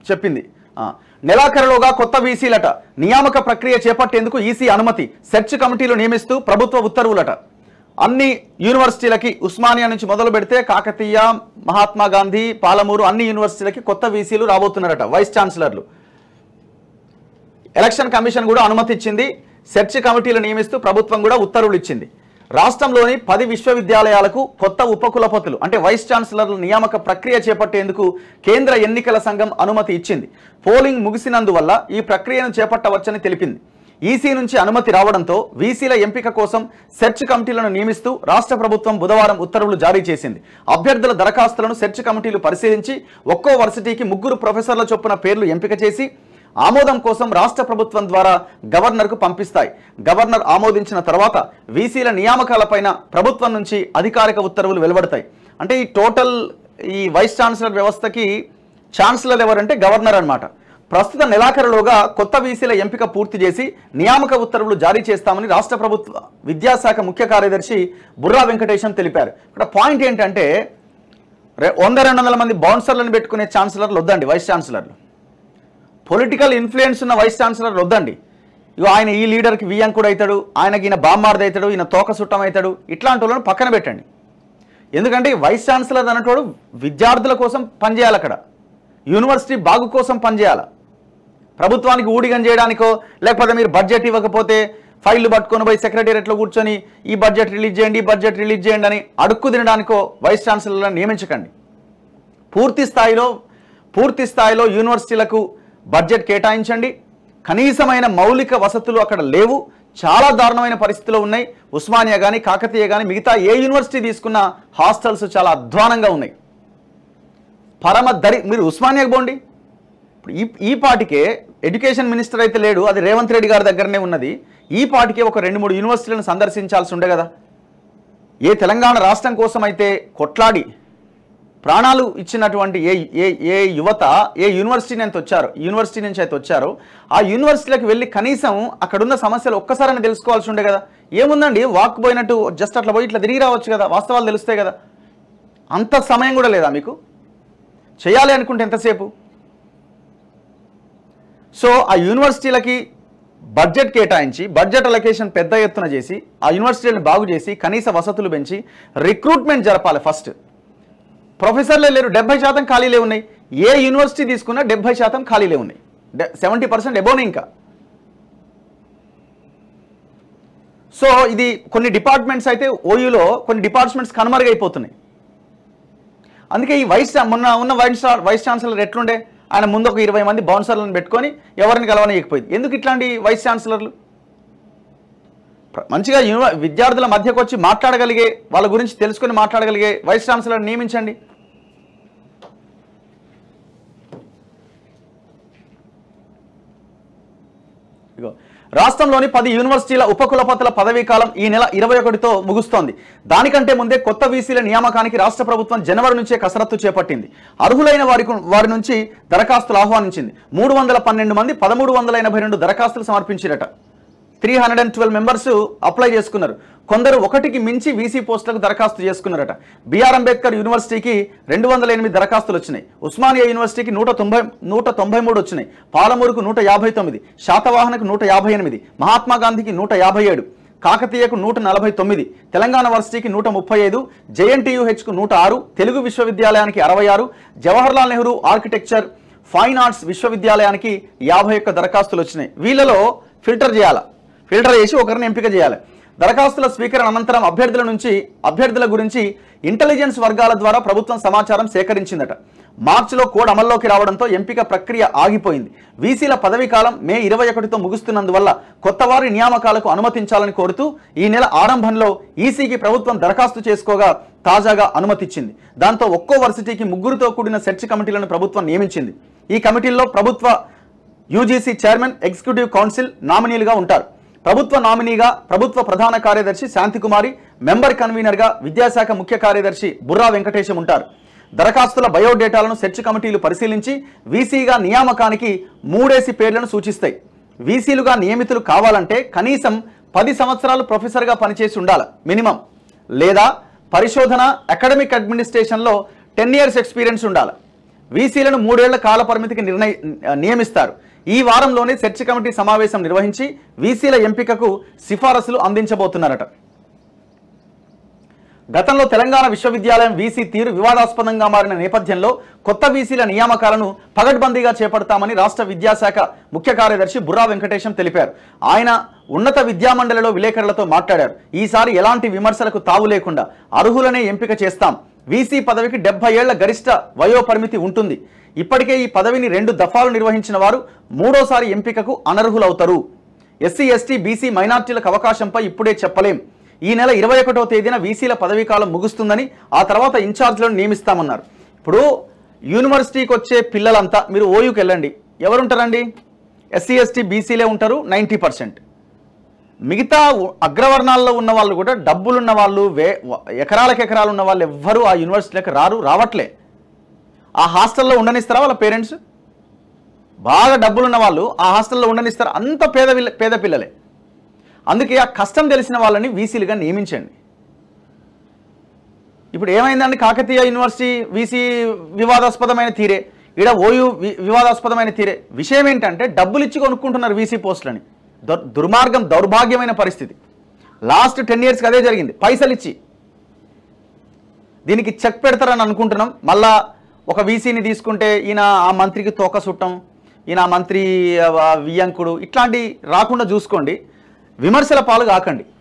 చెప్పింది ఆ, నెలాఖరులోగా కొత్త వీసీలట నియామక ప్రక్రియ చేపట్టేందుకు ఈసీ అనుమతి సెర్చ్ కమిటీలు నియమిస్తూ ప్రభుత్వ ఉత్తర్వులట అన్ని యూనివర్సిటీలకి ఉస్మానియా నుంచి మొదలు పెడితే కాకతీయ మహాత్మా గాంధీ పాలమూరు అన్ని యూనివర్సిటీలకి కొత్త వీసీలు రాబోతున్నారట వైస్ ఛాన్సలర్లు ఎలక్షన్ కమిషన్ కూడా అనుమతి ఇచ్చింది సెర్చ్ కమిటీలు నియమిస్తూ ప్రభుత్వం కూడా ఉత్తర్వులు ఇచ్చింది రాష్ట్రంలోని పది విశ్వవిద్యాలయాలకు కొత్త ఉపకులపతులు అంటే వైస్ ఛాన్సలర్ల నియామక ప్రక్రియ చేపట్టేందుకు కేంద్ర ఎన్నికల సంఘం అనుమతి ఇచ్చింది పోలింగ్ ముగిసినందువల్ల ఈ ప్రక్రియను చేపట్టవచ్చని తెలిపింది ఈసీ నుంచి అనుమతి రావడంతో వీసీల ఎంపిక కోసం సెర్చ్ కమిటీలను నియమిస్తూ రాష్ట్ర ప్రభుత్వం బుధవారం ఉత్తర్వులు జారీ చేసింది అభ్యర్థుల దరఖాస్తులను సెర్చ్ కమిటీలు పరిశీలించి ఒక్కో వర్సిటీకి ముగ్గురు ప్రొఫెసర్ల చొప్పున పేర్లు ఎంపిక చేసి ఆమోదం కోసం రాష్ట్ర ప్రభుత్వం ద్వారా గవర్నర్కు పంపిస్తాయి గవర్నర్ ఆమోదించిన తర్వాత వీసీల నియామకాలపైన ప్రభుత్వం నుంచి అధికారిక ఉత్తర్వులు వెలువడతాయి అంటే ఈ టోటల్ ఈ వైస్ ఛాన్సలర్ వ్యవస్థకి ఛాన్సలర్ ఎవరంటే గవర్నర్ అన్నమాట ప్రస్తుత నెలాఖరులోగా కొత్త వీసీల ఎంపిక పూర్తి చేసి నియామక ఉత్తర్వులు జారీ చేస్తామని రాష్ట్ర ప్రభుత్వ విద్యాశాఖ ముఖ్య కార్యదర్శి బుర్రా వెంకటేశం తెలిపారు ఇక్కడ పాయింట్ ఏంటంటే రె- వంద రెండు వందల మంది బౌన్సర్లను పెట్టుకునే ఛాన్సలర్లు వద్దండి వైస్ ఛాన్సలర్లు పొలిటికల్ ఇన్ఫ్లుయెన్స్ ఉన్న వైస్ ఛాన్సలర్ వద్దండి ఇగో ఆయన ఈ లీడర్కి వియ్యంకుడు అవుతాడు ఆయనకి ఈయన బామ్మార్ది అవుతాడు ఈయన తోక సుట్టం అవుతాడు ఇట్లాంటి వాళ్ళని పక్కన పెట్టండి ఎందుకంటే ఈ వైస్ ఛాన్సలర్ అన్నటోడు విద్యార్థుల కోసం పనిచేయాలి అక్కడ యూనివర్సిటీ బాగు కోసం పనిచేయాలి ప్రభుత్వానికి ఊడిగం చేయడానికో లేకపోతే మీరు బడ్జెట్ ఇవ్వకపోతే ఫైళ్ళు పట్టుకొని పోయి సెక్రటేరియట్లో కూర్చొని ఈ బడ్జెట్ రిలీజ్ చేయండి ఈ బడ్జెట్ రిలీజ్ చేయండి అని అడుక్కు తినడానికో వైస్ ఛాన్సలర్లను నియమించకండి పూర్తి స్థాయిలో పూర్తి స్థాయిలో యూనివర్సిటీలకు బడ్జెట్ కేటాయించండి కనీసమైన మౌలిక వసతులు అక్కడ లేవు చాలా దారుణమైన పరిస్థితులు ఉన్నాయి ఉస్మానియా కానీ కాకతీయ కానీ మిగతా ఏ యూనివర్సిటీ తీసుకున్న హాస్టల్స్ చాలా అధ్వానంగా ఉన్నాయి పరమ దరి మీరు ఉస్మానియాకి పోండి ఇప్పుడు ఈ ఈ పాటికే ఎడ్యుకేషన్ మినిస్టర్ అయితే లేడు అది రేవంత్ రెడ్డి గారి దగ్గరనే ఉన్నది ఈ పాటికే ఒక రెండు మూడు యూనివర్సిటీలను సందర్శించాల్సి ఉండే కదా ఏ తెలంగాణ రాష్ట్రం కోసం అయితే కొట్లాడి ప్రాణాలు ఇచ్చినటువంటి ఏ ఏ ఏ యువత ఏ యూనివర్సిటీ నుంచి వచ్చారో యూనివర్సిటీ నుంచి అయితే వచ్చారో ఆ యూనివర్సిటీలకు వెళ్ళి కనీసం అక్కడున్న సమస్యలు ఒక్కసారైనా తెలుసుకోవాల్సి ఉండే కదా ఏముందండి వాక్ పోయినట్టు జస్ట్ అట్లా పోయి ఇట్లా తిరిగి రావచ్చు కదా వాస్తవాలు తెలుస్తాయి కదా అంత సమయం కూడా లేదా మీకు చేయాలి అనుకుంటే ఎంతసేపు సో ఆ యూనివర్సిటీలకి బడ్జెట్ కేటాయించి బడ్జెట్ అలొకేషన్ పెద్ద ఎత్తున చేసి ఆ యూనివర్సిటీలను బాగు చేసి కనీస వసతులు పెంచి రిక్రూట్మెంట్ జరపాలి ఫస్ట్ ప్రొఫెసర్లే లేరు డెబ్బై శాతం ఖాళీలే ఉన్నాయి ఏ యూనివర్సిటీ తీసుకున్నా డెబ్బై శాతం ఖాళీలే ఉన్నాయి సెవెంటీ పర్సెంట్ ఎబోనే ఇంకా సో ఇది కొన్ని డిపార్ట్మెంట్స్ అయితే ఓయూలో కొన్ని డిపార్ట్మెంట్స్ కనుమరుగైపోతున్నాయి అందుకే ఈ వైస్ మొన్న ఉన్న వైస్ వైస్ ఛాన్సలర్ ఎట్లుండే ఆయన ముందు ఒక ఇరవై మంది బౌన్సర్లను పెట్టుకొని ఎవరిని కలవనీయకపోయింది ఎందుకు ఇట్లాంటి వైస్ ఛాన్సలర్లు ప్ర- మంచిగా యూనివ విద్యార్థుల మధ్యకు వచ్చి మాట్లాడగలిగే వాళ్ళ గురించి తెలుసుకొని మాట్లాడగలిగే వైస్ ఛాన్సలర్ నియమించండి ఇగో రాష్ట్రంలోని పది యూనివర్సిటీల ఉపకులపతుల పదవీ కాలం ఈ నెల ఇరవై ఒకటితో ముగుస్తోంది దానికంటే ముందే కొత్త వీసీల నియామకానికి రాష్ట్ర ప్రభుత్వం జనవరి నుంచే కసరత్తు చేపట్టింది అర్హులైన వారి వారి నుంచి దరఖాస్తులు ఆహ్వానించింది మూడు వందల పన్నెండు మంది పదమూడు వందల ఎనభై రెండు దరఖాస్తులు సమర్పించారట three hundred and twelve members apply చేసుకున్నారు కొందరు ఒకటికి మించి వీసీ పోస్టులకు దరఖాస్తు చేసుకున్నారట బిఆర్ అంబేద్కర్ యూనివర్సిటీకి రెండు వందల ఎనిమిది దరఖాస్తులు వచ్చినాయి ఉస్మానియా యూనివర్సిటీకి నూట తొంభై నూట తొంభై మూడు వచ్చినాయి పాలమూరుకు నూట యాభై తొమ్మిది శాతవాహనకు నూట యాభై ఎనిమిది మహాత్మా గాంధీకి నూట యాభై ఏడు కాకతీయకు నూట నలభై తొమ్మిది తెలంగాణ వర్సిటీకి నూట ముప్పై ఐదు జేఎన్టీయూహెచ్కు నూట ఆరు తెలుగు విశ్వవిద్యాలయానికి అరవై ఆరు Jawaharlal Nehru architecture fine arts విశ్వవిద్యాలయానికి యాభై ఒక్క దరఖాస్తులు వచ్చినాయి వీళ్ళలో ఫిల్టర్ చేయాలి ఫిల్టర్ చేసి ఒకరిని ఎంపిక చేయాలి దరఖాస్తుల స్వీకరణ అనంతరం అభ్యర్థుల నుంచి అభ్యర్థుల గురించి ఇంటెలిజెన్స్ వర్గాల ద్వారా ప్రభుత్వం సమాచారం సేకరించిందట మార్చిలో కోడ్ అమల్లోకి రావడంతో ఎంపిక ప్రక్రియ ఆగిపోయింది వీసీల పదవీ కాలం మే ఇరవై ఒకటితో ముగుస్తున్నందువల్ల కొత్త వారి నియామకాలకు అనుమతించాలని కోరుతూ ఈ నెల ఆరంభంలో ఈసీకి ప్రభుత్వం దరఖాస్తు చేసుకోగా తాజాగా అనుమతిచ్చింది దాంతో ఒక్కో వర్సిటీకి ముగ్గురుతో కూడిన సెర్చ్ కమిటీలను ప్రభుత్వం నియమించింది ఈ కమిటీల్లో ప్రభుత్వ యూజీసీ చైర్మన్ ఎగ్జిక్యూటివ్ కౌన్సిల్ నామినీలుగా ఉంటారు ప్రభుత్వ నామినీగా ప్రభుత్వ ప్రధాన కార్యదర్శి శాంతికుమారి మెంబర్ కన్వీనర్గా విద్యాశాఖ ముఖ్య కార్యదర్శి బుర్రా వెంకటేశం ఉంటారు దరఖాస్తుల బయోడేటాలను సెర్చ్ కమిటీలు పరిశీలించి వీసీగా నియామకానికి మూడేసి పేర్లను సూచిస్తాయి వీసీలుగా నియమితులు కావాలంటే కనీసం పది సంవత్సరాలు ప్రొఫెసర్గా పనిచేసి ఉండాలి మినిమం లేదా పరిశోధన అకాడమిక్ అడ్మినిస్ట్రేషన్లో టెన్ ఇయర్స్ ఎక్స్పీరియన్స్ ఉండాలి వీసీలను మూడేళ్ల కాల పరిమితికి నిర్ణయ నియమిస్తారు ఈ వారంలోనే సెర్చ్ కమిటీ సమావేశం నిర్వహించి వీసీల ఎంపికకు సిఫారసులు అందించబోతున్నారట గతంలో తెలంగాణ విశ్వవిద్యాలయం వీసీ తీరు వివాదాస్పదంగా మారిన నేపథ్యంలో కొత్త వీసీల నియామకాలను పగడ్బందీగా చేపడతామని రాష్ట్ర విద్యాశాఖ ముఖ్య కార్యదర్శి బుర్రా వెంకటేశం తెలిపారు ఆయన ఉన్నత విద్యామండలిలో విలేకరులతో మాట్లాడారు ఈసారి ఎలాంటి విమర్శలకు తావు లేకుండా అర్హులనే ఎంపిక చేస్తాం వీసీ పదవికి డెబ్బై ఏళ్ల గరిష్ట వయో పరిమితి ఉంటుంది ఇప్పటికే ఈ పదవిని రెండు దఫాలు నిర్వహించిన వారు మూడోసారి ఎంపికకు అనర్హులవుతారు ఎస్సీ ఎస్టీ బీసీ మైనార్టీలకు అవకాశంపై ఇప్పుడే చెప్పలేం ఈ నెల ఇరవై ఒకటో తేదీన వీసీల పదవీకాలం ముగుస్తుందని ఆ తర్వాత ఇన్ఛార్జ్లను నియమిస్తామన్నారు ఇప్పుడు యూనివర్సిటీకి వచ్చే పిల్లలంతా మీరు ఓయూకి వెళ్ళండి ఎవరుంటారండి ఎస్సీ ఎస్టీ బీసీలే ఉంటారు నైంటీ పర్సెంట్ మిగతా ఉ- అగ్రవర్ణాల్లో ఉన్న వాళ్ళు కూడా డబ్బులున్న వాళ్ళు వే వ- ఎకరాలకు ఎకరాలు ఉన్న వాళ్ళు ఎవ్వరూ ఆ యూనివర్సిటీలకు రారు రావట్లే ఆ హాస్టల్లో ఉండనిస్తారా వాళ్ళ పేరెంట్స్ బాగా డబ్బులున్న వాళ్ళు ఆ హాస్టల్లో ఉండనిస్తారు అంత పేద పిల్ల పేద పిల్లలే అందుకే ఆ కష్టం తెలిసిన వాళ్ళని వీసీలుగా నియమించండి ఇప్పుడు ఏమైందండి కాకతీయ యూనివర్సిటీ వీసీ వివాదాస్పదమైన తీరే ఈడ ఓయూ వి- వివాదాస్పదమైన తీరే విషయం ఏంటంటే డబ్బులు ఇచ్చి కొనుక్కుంటున్నారు వీసీ పోస్టులని దుర్ దుర్మార్గం దౌర్భాగ్యమైన పరిస్థితి లాస్ట్ టెన్ ఇయర్స్కి అదే జరిగింది పైసలు ఇచ్చి దీనికి చెక్ పెడతారని అనుకుంటున్నాం మళ్ళా ఒక వీసీని తీసుకుంటే ఈయన ఆ మంత్రికి తోక సుట్టం ఈయన ఆ మంత్రి ఆ, వియ్యంకుడు ఇట్లాంటి రాకుండా చూసుకోండి విమర్శల పాలు కాకండి